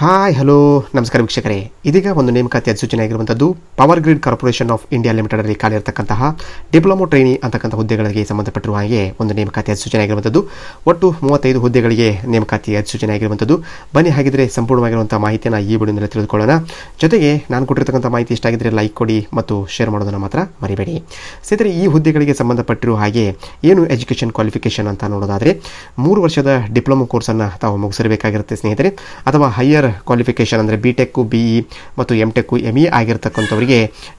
hi hello ನಮಸ್ಕಾರ ವೀಕ್ಷಕರೇ ಇದೀಗ ಒಂದು ನೇಮಕಾತಿ ಅಧಿಸೂಚನೆ ಆಗಿರುವಂಥದ್ದು power grid corporation of India ಲಿಮಿಟೆಡಲ್ಲಿ ಖಾಲಿ ಇರತಕ್ಕಂತಹ ಡಿಪ್ಲೊಮೊ ಟ್ರೈನಿ ಅಂತಕ್ಕಂಥ ಹುದ್ದೆಗಳಿಗೆ ಸಂಬಂಧಪಟ್ಟಿರುವ ಹಾಗೆ ಒಂದು ನೇಮಕಾತಿ ಅಧಿಸೂಚನೆ ಆಗಿರುವಂಥದ್ದು ಒಟ್ಟು ಮೂವತ್ತೈದು ಹುದ್ದೆಗಳಿಗೆ ನೇಮಕಾತಿ ಅಧಿಸೂಚನೆ ಆಗಿರುವಂಥದ್ದು ಬನ್ನಿ ಹಾಗಿದ್ರೆ ಸಂಪೂರ್ಣವಾಗಿರುವಂಥ ಮಾಹಿತಿಯನ್ನು ಈ ವಿಡಿಯೋನಲ್ಲಿ ತಿಳಿದುಕೊಳ್ಳೋಣ ಜೊತೆಗೆ ನಾನು ಕೊಟ್ಟಿರ್ತಕ್ಕಂಥ ಮಾಹಿತಿ ಇಷ್ಟ ಆಗಿದ್ರೆ ಲೈಕ್ ಕೊಡಿ ಮತ್ತು ಶೇರ್ ಮಾಡೋದನ್ನು ಮಾತ್ರ ಮರಿಬೇಡಿ ಸ್ನೇಹಿತರೆ ಈ ಹುದ್ದೆಗಳಿಗೆ ಸಂಬಂಧಪಟ್ಟಿರುವ ಹಾಗೆ ಏನು ಎಜುಕೇಷನ್ ಕ್ವಾಲಿಫಿಕೇಷನ್ ಅಂತ ನೋಡೋದಾದರೆ ಮೂರು ವರ್ಷದ ಡಿಪ್ಲೊಮೊ ಕೋರ್ಸನ್ನು ತಾವು ಮುಗಿಸಿರಬೇಕಾಗಿರುತ್ತೆ ಸ್ನೇಹಿತರೆ ಅಥವಾ ಹೈಯರ್ ಕ್ವಾಲಿಫಿಕೇಷನ್ ಅಂದರೆ ಬಿ ಟೆಕ್ಕು ಬಿ ಇ ಮತ್ತು ಎಮ್ ಟೆಕ್ಕು ಎಮ್ ಇ ಆಗಿರ್ತಕ್ಕಂಥವರಿಗೆ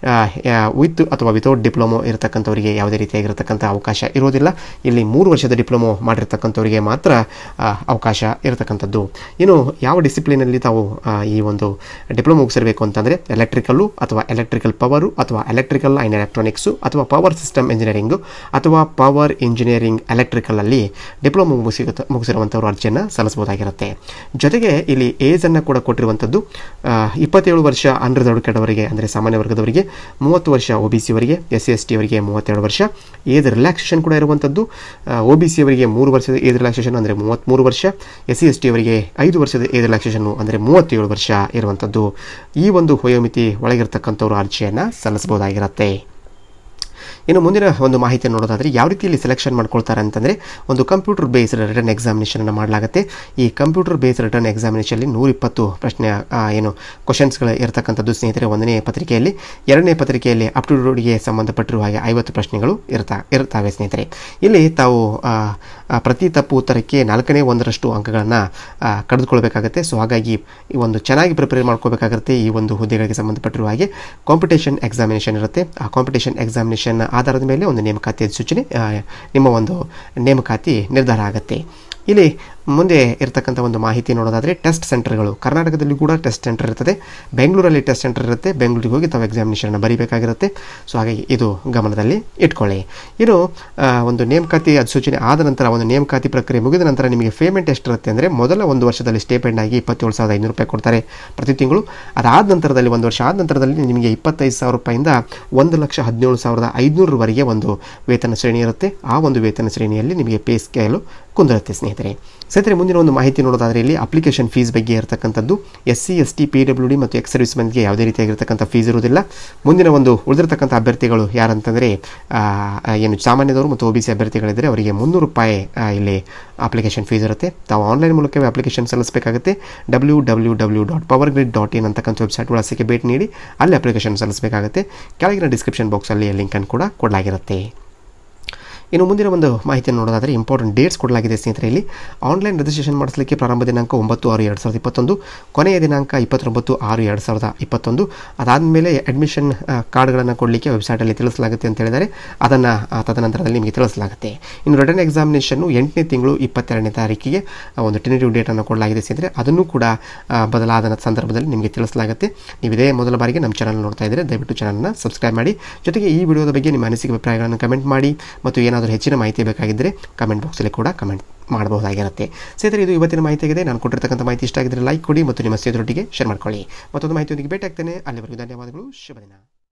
ವಿತ್ ಅಥವಾ ವಿತೌಟ್ ಡಿಪ್ಲೊಮೊ ಇರತಕ್ಕಂಥವರಿಗೆ ಯಾವುದೇ ರೀತಿಯಾಗಿರ್ತಕ್ಕಂಥ ಅವಕಾಶ ಇರೋದಿಲ್ಲ ಇಲ್ಲಿ ಮೂರು ವರ್ಷದ ಡಿಪ್ಲೊಮೊ ಮಾಡಿರ್ತಕ್ಕಂಥವರಿಗೆ ಮಾತ್ರ ಆ, ಅವಕಾಶ ಇರತಕ್ಕಂಥದ್ದು ಇನ್ನು ಯಾವ ಡಿಸಿಪ್ಲಿನಲ್ಲಿ ತಾವು ಆ, ಈ ಒಂದು ಡಿಪ್ಲೊಮೊ ಮುಗಿಸಿರಬೇಕು ಅಂತಂದರೆ ಎಲೆಕ್ಟ್ರಿಕಲ್ಲು ಅಥವಾ ಎಲೆಕ್ಟ್ರಿಕಲ್ ಪವರು ಅಥವಾ ಎಲೆಕ್ಟ್ರಿಕಲ್ ಆ್ಯಂಡ್ ಎಲೆಕ್ಟ್ರಾನಿಕ್ಸು ಅಥವಾ ಪವರ್ ಸಿಸ್ಟಮ್ ಇಂಜಿನಿಯರಿಂಗು ಅಥವಾ ಪವರ್ ಇಂಜಿನಿಯರಿಂಗ್ ಎಲೆಕ್ಟ್ರಿಕಲಲ್ಲಿ ಡಿಪ್ಲೊಮೊ ಮುಗಿಸಿ ಮುಗಿಸಿರುವಂಥವ್ರು ಅರ್ಜಿಯನ್ನು ಸಲ್ಲಿಸಬಹುದಾಗಿರುತ್ತೆ ಜೊತೆಗೆ ಇಲ್ಲಿ ಏಜನ್ನು ಕೂಡ ಕೊಟ್ಟಿರುವಂಥದ್ದು ಆ, ಇಪ್ಪತ್ತೇಳು ವರ್ಷ ಅನ್ರಿಸರ್ವ್ಡ್ ಕೆಡವರಿಗೆ ಅಂದರೆ ಸಾಮಾನ್ಯ ವರ್ಗದವರಿಗೆ ಮೂವತ್ತು ವರ್ಷ ಒ ಬಿ ಸಿಯವರಿಗೆ ಎಸ್ ಸಿ ಎಸ್ ಟಿ ಅವರಿಗೆ ಮೂವತ್ತೆರಡು ವರ್ಷ ಏಜ್ ರಿಲ್ಯಾಕ್ಸೇಷನ್ ಕೂಡ ಇರುವಂಥದ್ದು ಒ ಬಿ ಸಿ ಅವರಿಗೆ ಮೂರು ವರ್ಷದ ಏಜ್ ರಿಲ್ಯಾಕ್ಸೇಷನ್ ಅಂದರೆ ಮೂವತ್ತ್ಮೂರು ವರ್ಷ ಎಸ್ ಸಿ ಎಸ್ ಟಿ ಅವರಿಗೆ ಐದು ವರ್ಷದ ಏಜ್ ರಿಲ್ಯಾಕ್ಸೇಷನ್ನು ಅಂದರೆ ಮೂವತ್ತೇಳು ವರ್ಷ ಇರುವಂಥದ್ದು ಈ ಒಂದು ವಯೋಮಿತಿ ಒಳಗಿರ್ತಕ್ಕಂಥವ್ರು ಅರ್ಜಿಯನ್ನು ಸಲ್ಲಿಸಬಹುದಾಗಿರುತ್ತೆ ಇನ್ನು ಮುಂದಿನ ಒಂದು ಮಾಹಿತಿ ನೋಡೋದಾದರೆ ಯಾವ ರೀತಿಯಲ್ಲಿ ಸೆಲೆಕ್ಷನ್ ಮಾಡ್ಕೊಳ್ತಾರೆ ಅಂತಂದರೆ ಒಂದು ಕಂಪ್ಯೂಟರ್ ಬೇಸ್ಡ್ ರಿಟರ್ನ್ ಎಕ್ಸಾಮಿನೇಷನನ್ನು ಮಾಡಲಾಗುತ್ತೆ ಈ ಕಂಪ್ಯೂಟರ್ ಬೇಸ್ಡ್ ರಿಟರ್ನ್ ಎಕ್ಸಾಮಿನೇಷನಲ್ಲಿ ನೂರಿಪ್ಪತ್ತು ಪ್ರಶ್ನೆ ಆ, ಏನು ಕ್ವಶನ್ಸ್ಗಳು ಇರತಕ್ಕಂಥದ್ದು ಸ್ನೇಹಿತರೆ ಒಂದನೇ ಪತ್ರಿಕೆಯಲ್ಲಿ ಎರಡನೇ ಪತ್ರಿಕೆಯಲ್ಲಿ ಅಪ್ ಟು ಡೇಟ್ಗೆ ಸಂಬಂಧಪಟ್ಟಿರುವ ಹಾಗೆ ಐವತ್ತು ಪ್ರಶ್ನೆಗಳು ಇರ್ತಾ ಇರ್ತವೆ ಸ್ನೇಹಿತರೆ ಇಲ್ಲಿ ತಾವು ಆ, ಆ, ಪ್ರತಿ ತಪ್ಪು ಉತ್ತರಕ್ಕೆ ನಾಲ್ಕನೇ ಒಂದರಷ್ಟು ಅಂಕಗಳನ್ನು ಕಳೆದುಕೊಳ್ಬೇಕಾಗತ್ತೆ ಸೊ ಹಾಗಾಗಿ ಈ ಒಂದು ಚೆನ್ನಾಗಿ ಪ್ರಿಪೇರ್ ಮಾಡ್ಕೋಬೇಕಾಗುತ್ತೆ ಈ ಒಂದು ಹುದ್ದೆಗಳಿಗೆ ಸಂಬಂಧಪಟ್ಟಿರುವ ಹಾಗೆ ಕಾಂಪಿಟೇಷನ್ ಎಕ್ಸಾಮಿನೇಷನ್ ಇರುತ್ತೆ ಆ ಕಾಂಪಿಟೇಷನ್ ಎಕ್ಸಾಮಿನೇಷನ್ ಆಧಾರದ ಮೇಲೆ ಒಂದು ನೇಮಕಾತಿ ಸೂಚನೆ ಆ, ನಿಮ್ಮ ಒಂದು ನೇಮಕಾತಿ ನಿರ್ಧಾರ ಆಗುತ್ತೆ ಇಲ್ಲಿ ಮುಂದೆ ಇರತಕ್ಕಂಥ ಒಂದು ಮಾಹಿತಿ ನೋಡೋದಾದರೆ ಟೆಸ್ಟ್ ಸೆಂಟರ್ಗಳು ಕರ್ನಾಟಕದಲ್ಲಿ ಕೂಡ ಟೆಸ್ಟ್ ಸೆಂಟರ್ ಇರ್ತದೆ ಬೆಂಗಳೂರಲ್ಲಿ ಟೆಸ್ಟ್ ಸೆಂಟರ್ ಇರುತ್ತೆ ಬೆಂಗಳೂರಿಗೆ ಹೋಗಿ ತಾವು ಎಕ್ಸಾಮಿನೇಷನ್ ಬರೀಬೇಕಾಗಿರುತ್ತೆ ಸೊ ಹಾಗಾಗಿ ಇದು ಗಮನದಲ್ಲಿ ಇಟ್ಕೊಳ್ಳಿ ಇನ್ನು ಆ, ಒಂದು ನೇಮಕಾತಿ ಅಧಿಸೂಚನೆ ಆದ ನಂತರ ಒಂದು ನೇಮಕಾತಿ ಪ್ರಕ್ರಿಯೆ ಮುಗಿದ ನಂತರ ನಿಮಗೆ ಪೇಮೆಂಟ್ ಎಷ್ಟಿರುತ್ತೆ ಅಂದರೆ ಮೊದಲ ಒಂದು ವರ್ಷದಲ್ಲಿ ಸ್ಟೇಪೆಂಡ್ ಆಗಿ ಇಪ್ಪತ್ತೇಳು ಸಾವಿರದ ಐನೂರು ರೂಪಾಯಿ ಕೊಡ್ತಾರೆ ಪ್ರತಿ ತಿಂಗಳು ಅದಾದ ನಂತರದಲ್ಲಿ ಒಂದು ವರ್ಷ ಆದ ನಂತರದಲ್ಲಿ ನಿಮಗೆ ಇಪ್ಪತ್ತೈದು ಸಾವಿರ ರೂಪಾಯಿಂದ ಒಂದು ಲಕ್ಷ ಹದಿನೇಳು ಸಾವಿರದ ಐದುನೂರವರೆಗೆ ಒಂದು ವೇತನ ಶ್ರೇಣಿ ಇರುತ್ತೆ ಆ ಒಂದು ವೇತನ ಶ್ರೇಣಿಯಲ್ಲಿ ನಿಮಗೆ ಪೇ ಸ್ಕೇಲು ಕುಂದಿರುತ್ತೆ ಸ್ನೇಹಿತರೆ ಸ್ನೇಹಿತರೆ ಮುಂದಿನ ಒಂದು ಮಾಹಿತಿ ನೋಡೋದಾದರೆ ಇಲ್ಲಿ ಅಪ್ಲಿಕೇಶನ್ ಫೀಸ್ ಬಗ್ಗೆ ಇರತಕ್ಕಂಥದ್ದು S C S T P W D ಮತ್ತು ಎಕ್ಸ್ ಸರ್ವಿಸ್ ಮೆನ್ಗೆ ಯಾವುದೇ ರೀತಿಯಾಗಿರ್ತಕ್ಕಂಥ ಫೀಸ್ ಇರುವುದಿಲ್ಲ ಮುಂದಿನ ಒಂದು ಉಳಿದಿರ್ತಕ್ಕಂಥ ಅಭ್ಯರ್ಥಿಗಳು ಯಾರಂತಂದರೆ ಆ, ಏನು ಸಾಮಾನ್ಯದವರು ಮತ್ತು ಒ ಬಿ ಸಿ ಅಭ್ಯರ್ಥಿಗಳಿದ್ದರೆ ಅವರಿಗೆ ಮುನ್ನೂರು ರೂಪಾಯಿ ಆ, ಇಲ್ಲಿ ಅಪ್ಲಿಕೇಶನ್ ಫೀಸ್ ಇರುತ್ತೆ ತಾವು ಆನ್ಲೈನ್ ಮೂಲಕವೇ ಅಪ್ಲಿಕೇಶನ್ ಸಲ್ಲಿಸಬೇಕಾಗುತ್ತೆ W W W dot power grid dot in ಅಂತಕ್ಕಂಥ ವೆಬ್ಸೈಟ್ ವಿಳಾಸಕ್ಕೆ ಭೇಟಿ ನೀಡಿ ಅಲ್ಲಿ ಅಪ್ಲಿಕೇಶನ್ ಸಲ್ಲಿಸಬೇಕಾಗುತ್ತೆ ಕೆಳಗಿನ ಡಿಸ್ಕ್ರಿಪ್ಷನ್ ಬಾಕ್ಸಲ್ಲಿ ಲಿಂಕನ್ನು ಕೂಡ ಕೊಡಲಾಗಿರುತ್ತೆ ಇನ್ನು ಮುಂದಿನ ಒಂದು ಮಾಹಿತಿಯನ್ನು ನೋಡೋದಾದರೆ ಇಂಪಾರ್ಟೆಂಟ್ ಡೇಟ್ಸ್ ಕೊಡಲಾಗಿದೆ ಸ್ನೇಹಿತರೆ ಇಲ್ಲಿ ಆನ್ಲೈನ್ ರಿಜಿಸ್ಟ್ರೇಷನ್ ಮಾಡಿಸಲಿಕ್ಕೆ ಪ್ರಾರಂಭ ದಿನಾಂಕ ಒಂಬತ್ತು ಆರು ಎರಡು ಸಾವಿರದ ಇಪ್ಪತ್ತೊಂದು ಕೊನೆಯ ದಿನಾಂಕ ಇಪ್ಪತ್ತೊಂಬತ್ತು ಆರು ಎರಡು ಸಾವಿರದ ಇಪ್ಪತ್ತೊಂದು ಅದಾದಮೇಲೆ ಅಡ್ಮಿಷನ್ ಕಾರ್ಡ್ಗಳನ್ನು ಕೊಡಲಿಕ್ಕೆ ವೆಬ್ಸೈಟಲ್ಲಿ ತಿಳಿಸಲಾಗುತ್ತೆ ಅಂತ ಹೇಳಿದರೆ ಅದನ್ನು ತದನಂತರದಲ್ಲಿ ನಿಮಗೆ ತಿಳಿಸಲಾಗುತ್ತೆ ಇನ್ನು ರಿಟರ್ನ್ ಎಕ್ಸಾಮಿನೇಷನ್ನು ಎಂಟನೇ ತಿಂಗಳು ಇಪ್ಪತ್ತೆರಡನೇ ತಾರೀಕಿಗೆ ಆ, ಒಂದು ಟೆನಿಟಿವ್ ಡೇಟನ್ನು ಕೊಡಲಾಗಿದೆ ಸ್ನೇಹಿತರೆ ಅದನ್ನು ಕೂಡ ಆ, ಬದಲಾದ ಸಂದರ್ಭದಲ್ಲಿ ನಿಮಗೆ ತಿಳಿಸಲಾಗುತ್ತೆ ನೀವು ಇದೇ ಮೊದಲ ಬಾರಿಗೆ ನಮ್ಮ ಚಾನಲ್ ನೋಡ್ತಾ ಇದ್ದರೆ ದಯವಿಟ್ಟು ಚಾನಲ್ನ ಸಬ್ಸ್ಕ್ರೈಬ್ ಮಾಡಿ ಜೊತೆಗೆ ಈ ವಿಡಿಯೋದ ಬಗ್ಗೆ ನಿಮ್ಮ ಅನಿಸಿಕೆ ಅಭಿಪ್ರಾಯಗಳನ್ನು ಕಮೆಂಟ್ ಮಾಡಿ ಮತ್ತು ಏನಾದರೂ ಹೆಚ್ಚಿನ ಮಾಹಿತಿ ಬೇಕಾಗಿದ್ದರೆ ಕಮೆಂಟ್ ಬಾಕ್ಸಲ್ಲಿ ಕೂಡ ಕಮೆಂಟ್ ಮಾಡಬಹುದಾಗಿರುತ್ತೆ ಸ್ನೇಹಿತರೆ ಇದು ಇವತ್ತಿನ ಮಾಹಿತಿಯಾಗಿದೆ ನಾನು ಕೊಟ್ಟಿರ್ತಕ್ಕಂಥ ಮಾಹಿತಿ ಇಷ್ಟ ಆಗಿದ್ದರೆ ಲೈಕ್ ಕೊಡಿ ಮತ್ತು ನಿಮ್ಮ ಸ್ನೇಹಿತರೊಟ್ಟಿಗೆ ಶೇರ್ ಮಾಡ್ಕೊಳ್ಳಿ ಮತ್ತೊಂದು ಮಾಹಿತಿಯೊಂದಿಗೆ ಭೇಟಿ ಆಗ್ತೇನೆ ಅಲ್ಲಿವರೆಗೂ ಧನ್ಯವಾದಗಳು ಶುಭ ದಿನ